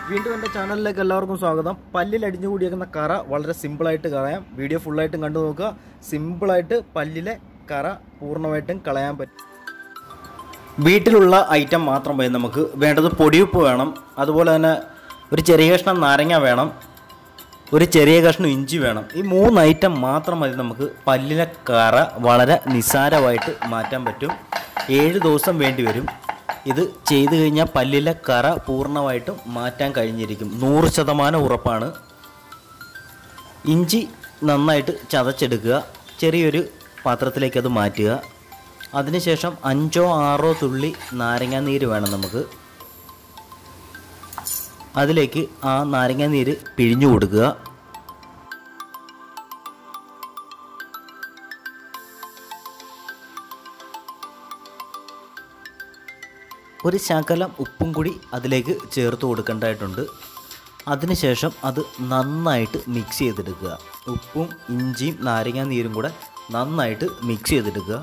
വീണ്ടും എൻ്റെ ചാനലിലേക്ക് എല്ലാവർക്കും സ്വാഗതം പല്ലിൽ അടിഞ്ഞു കൂടിയേക്കുന്ന കറ വളരെ സിമ്പിളായിട്ട് കളയാം വീഡിയോ ഫുള്ളായിട്ടും കണ്ടു നോക്കുക സിമ്പിളായിട്ട് പല്ലിലെ കറ പൂർണ്ണമായിട്ടും കളയാൻ പറ്റും വീട്ടിലുള്ള ഐറ്റം മാത്രം മതി നമുക്ക് വേണ്ടത് പൊടിയുപ്പ് വേണം അതുപോലെ തന്നെ ഒരു ചെറിയ കഷ്ണം നാരങ്ങ വേണം ഒരു ചെറിയ കഷ്ണം ഇഞ്ചി വേണം ഈ മൂന്ന് ഐറ്റം മാത്രം മതി നമുക്ക് പല്ലിലെ കറ വളരെ നിസ്സാരമായിട്ട് മാറ്റാൻ പറ്റും ഏഴ് ദിവസം വേണ്ടി വരും ഇത് ചെയ്തു കഴിഞ്ഞാൽ പല്ലിലെ കറ പൂർണ്ണമായിട്ടും മാറ്റാൻ കഴിഞ്ഞിരിക്കും നൂറ് ശതമാനം ഉറപ്പാണ് ഇഞ്ചി നന്നായിട്ട് ചതച്ചെടുക്കുക ചെറിയൊരു പാത്രത്തിലേക്ക് അത് മാറ്റുക അതിനുശേഷം അഞ്ചോ ആറോ തുള്ളി നാരങ്ങാനീര് വേണം നമുക്ക് അതിലേക്ക് ആ നാരങ്ങാനീര് പിഴിഞ്ഞു കൊടുക്കുക ഒരു ശകലം ഉപ്പും കൂടി അതിലേക്ക് ചേർത്ത് കൊടുക്കേണ്ടതായിട്ടുണ്ട് അതിനുശേഷം അത് നന്നായിട്ട് മിക്സ് ചെയ്തെടുക്കുക ഉപ്പും ഇഞ്ചിയും നാരങ്ങാ നീരും കൂടെ നന്നായിട്ട് മിക്സ് ചെയ്തെടുക്കുക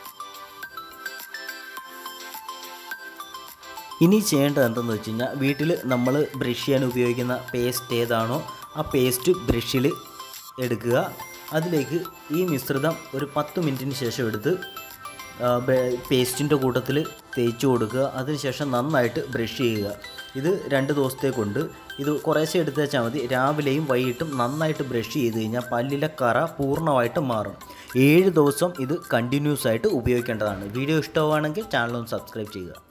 ഇനി ചെയ്യേണ്ടത് എന്തെന്ന് വെച്ച് കഴിഞ്ഞാൽ വീട്ടിൽ നമ്മൾ ബ്രഷ് ചെയ്യാൻ ഉപയോഗിക്കുന്ന പേസ്റ്റ് ഏതാണോ ആ പേസ്റ്റ് ബ്രഷിൽ എടുക്കുക അതിലേക്ക് ഈ മിശ്രിതം ഒരു പത്ത് മിനിറ്റിന് ശേഷം എടുത്ത് പേസ്റ്റിൻ്റെ കൂട്ടത്തിൽ തേച്ച് കൊടുക്കുക അതിനുശേഷം നന്നായിട്ട് ബ്രഷ് ചെയ്യുക ഇത് രണ്ട് ദിവസത്തേക്കുണ്ട് ഇത് കുറേശ്ശെ എടുത്ത് വെച്ചാൽ മതി രാവിലെയും വൈകിട്ടും നന്നായിട്ട് ബ്രഷ് ചെയ്ത് കഴിഞ്ഞാൽ പല്ലിലെ കറ പൂർണ്ണമായിട്ട് മാറും ഏഴ് ദിവസം ഇത് കണ്ടിന്യൂസ് ആയിട്ട് ഉപയോഗിക്കേണ്ടതാണ് വീഡിയോ ഇഷ്ടമാണെങ്കിൽ ചാനൽ ഒന്ന് സബ്സ്ക്രൈബ് ചെയ്യുക